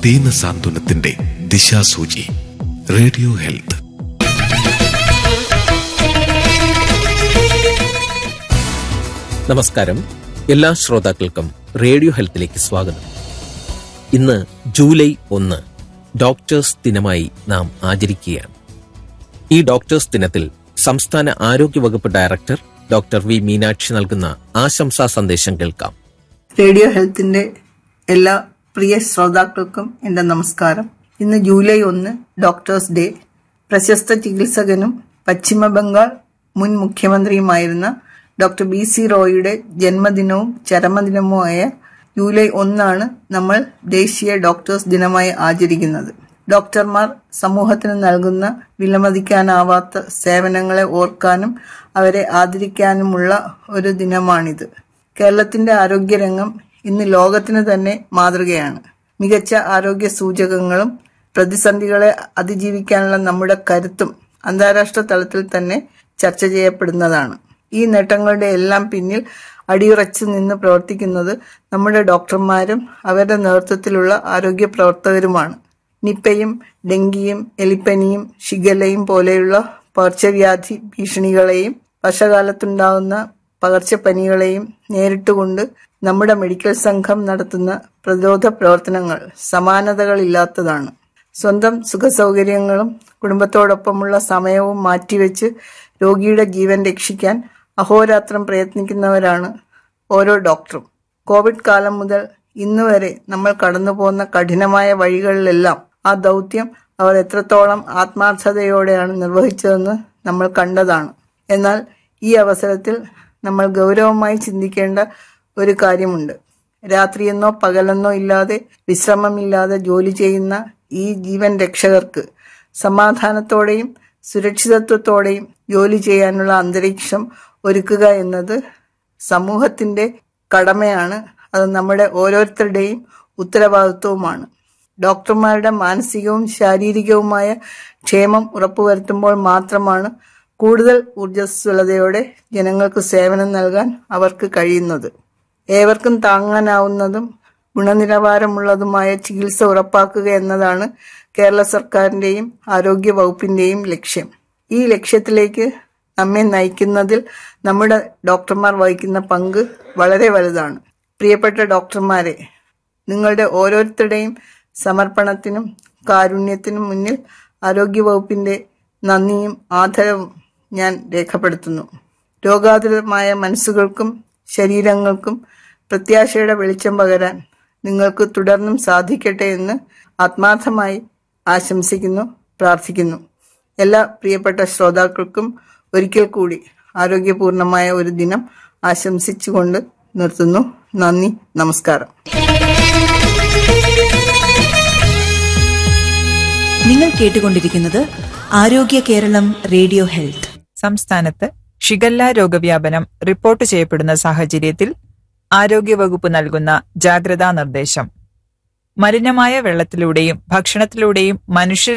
ദീന സാന്ത്വനത്തിന്റെ ദിശാസൂചി radio health നമസ്കാരം എല്ലാ ശ്രോതാക്കൾക്കും റേഡിയോ ഹെൽത്തിലേക്ക് സ്വാഗതം ഇന്ന് ജൂലൈ ഒന്ന് ഡോക്ടേഴ്സ് ദിനമായി നാം ആചരിക്കുകയാണ് ഈ ഡോക്ടേഴ്സ് ദിനത്തിൽ സംസ്ഥാന ആരോഗ്യവകുപ്പ് ഡയറക്ടർ ഡോക്ടർ വി മീനാക്ഷി നൽകുന്ന ആശംസാ സന്ദേശം കേൾക്കാം റേഡിയോ ഹെൽത്തിന്റെ എല്ലാ പ്രിയ ശ്രോതാക്കൾക്കും എന്റെ നമസ്കാരം ഇന്ന് ജൂലൈ ഒന്ന് ഡോക്ടേഴ്സ് ഡേ പ്രശസ്ത ചികിത്സകനും പശ്ചിമ ബംഗാൾ മുൻ മുഖ്യമന്ത്രിയുമായിരുന്ന ഡോക്ടർ ബി സി റോയിയുടെ ജന്മദിനവും ചരമദിനവുമായ ജൂലൈ ഒന്നാണ് നമ്മൾ ദേശീയ ഡോക്ടേഴ്സ് ദിനമായി ആചരിക്കുന്നത് ഡോക്ടർമാർ സമൂഹത്തിന് നൽകുന്ന വിലമതിക്കാനാവാത്ത സേവനങ്ങളെ ഓർക്കാനും അവരെ ആദരിക്കാനുമുള്ള ഒരു ദിനമാണിത് കേരളത്തിന്റെ ആരോഗ്യരംഗം ഇന്ന് ലോകത്തിന് തന്നെ മാതൃകയാണ് മികച്ച ആരോഗ്യ സൂചകങ്ങളും പ്രതിസന്ധികളെ അതിജീവിക്കാനുള്ള നമ്മുടെ കരുത്തും അന്താരാഷ്ട്ര തലത്തിൽ തന്നെ ചർച്ച ചെയ്യപ്പെടുന്നതാണ് ഈ നേട്ടങ്ങളുടെ എല്ലാം പിന്നിൽ അടിയുറച്ചു നിന്ന് പ്രവർത്തിക്കുന്നത് നമ്മുടെ ഡോക്ടർമാരും അവരുടെ നേതൃത്വത്തിലുള്ള ആരോഗ്യ പ്രവർത്തകരുമാണ് നിപ്പയും ഡെങ്കിയും എലിപ്പനിയും ഷിഗലയും പോലെയുള്ള പകർച്ചവ്യാധി ഭീഷണികളെയും വർഷകാലത്തുണ്ടാകുന്ന പകർച്ചപ്പനികളെയും നേരിട്ടുകൊണ്ട് നമ്മുടെ മെഡിക്കൽ സംഘം നടത്തുന്ന പ്രതിരോധ പ്രവർത്തനങ്ങൾ സമാനതകളില്ലാത്തതാണ് സ്വന്തം സുഖസൗകര്യങ്ങളും കുടുംബത്തോടൊപ്പമുള്ള സമയവും മാറ്റിവെച്ച് രോഗിയുടെ ജീവൻ രക്ഷിക്കാൻ അഹോരാത്രം പ്രയത്നിക്കുന്നവരാണ് ഓരോ ഡോക്ടറും കോവിഡ് കാലം മുതൽ ഇന്ന് വരെ നമ്മൾ കടന്നുപോകുന്ന കഠിനമായ വഴികളിലെല്ലാം ആ ദൗത്യം അവർ എത്രത്തോളം ആത്മാർത്ഥതയോടെയാണ് നിർവഹിച്ചതെന്ന് നമ്മൾ കണ്ടതാണ് എന്നാൽ ഈ അവസരത്തിൽ നമ്മൾ ഗൗരവമായി ചിന്തിക്കേണ്ട ഒരു കാര്യമുണ്ട് രാത്രിയെന്നോ പകലെന്നോ ഇല്ലാതെ വിശ്രമമില്ലാതെ ജോലി ചെയ്യുന്ന ഈ ജീവൻ രക്ഷകർക്ക് സമാധാനത്തോടെയും സുരക്ഷിതത്വത്തോടെയും ജോലി ചെയ്യാനുള്ള അന്തരീക്ഷം ഒരുക്കുക എന്നത് സമൂഹത്തിന്റെ കടമയാണ് അത് നമ്മുടെ ഓരോരുത്തരുടെയും ഉത്തരവാദിത്വവുമാണ് ഡോക്ടർമാരുടെ മാനസികവും ശാരീരികവുമായ ക്ഷേമം ഉറപ്പുവരുത്തുമ്പോൾ മാത്രമാണ് കൂടുതൽ ഊർജ്ജസ്വലതയോടെ ജനങ്ങൾക്ക് സേവനം നൽകാൻ അവർക്ക് കഴിയുന്നത് ഏവർക്കും താങ്ങാനാവുന്നതും ഗുണനിലവാരമുള്ളതുമായ ചികിത്സ ഉറപ്പാക്കുക എന്നതാണ് കേരള സർക്കാരിന്റെയും ആരോഗ്യ വകുപ്പിന്റെയും ലക്ഷ്യം ഈ ലക്ഷ്യത്തിലേക്ക് നമ്മെ നയിക്കുന്നതിൽ നമ്മുടെ ഡോക്ടർമാർ വഹിക്കുന്ന പങ്ക് വളരെ വലുതാണ് പ്രിയപ്പെട്ട ഡോക്ടർമാരെ നിങ്ങളുടെ ഓരോരുത്തരുടെയും സമർപ്പണത്തിനും കാരുണ്യത്തിനും മുന്നിൽ ആരോഗ്യവകുപ്പിന്റെ നന്ദിയും ആദരവും ഞാൻ രേഖപ്പെടുത്തുന്നു രോഗാതുരമായ മനസ്സുകൾക്കും ശരീരങ്ങൾക്കും പ്രത്യാശയുടെ വെളിച്ചം പകരാൻ നിങ്ങൾക്ക് തുടർന്നും സാധിക്കട്ടെ എന്ന് ആത്മാർത്ഥമായി ആശംസിക്കുന്നു പ്രാർത്ഥിക്കുന്നു എല്ലാ പ്രിയപ്പെട്ട ശ്രോതാക്കൾക്കും ഒരിക്കൽ കൂടി ആരോഗ്യപൂർണമായ ഒരു ദിനം ആശംസിച്ചുകൊണ്ട് നിർത്തുന്നു നന്ദി നമസ്കാരം നിങ്ങൾ കേട്ടുകൊണ്ടിരിക്കുന്നത് ആരോഗ്യ കേരളം റേഡിയോ ഹെൽത്ത് സംസ്ഥാനത്ത് ഷിഗല്ല രോഗവ്യാപനം റിപ്പോർട്ട് ചെയ്യപ്പെടുന്ന സാഹചര്യത്തിൽ ആരോഗ്യവകുപ്പ് നൽകുന്ന ജാഗ്രതാ നിർദ്ദേശം മലിനമായ വെള്ളത്തിലൂടെയും ഭക്ഷണത്തിലൂടെയും മനുഷ്യ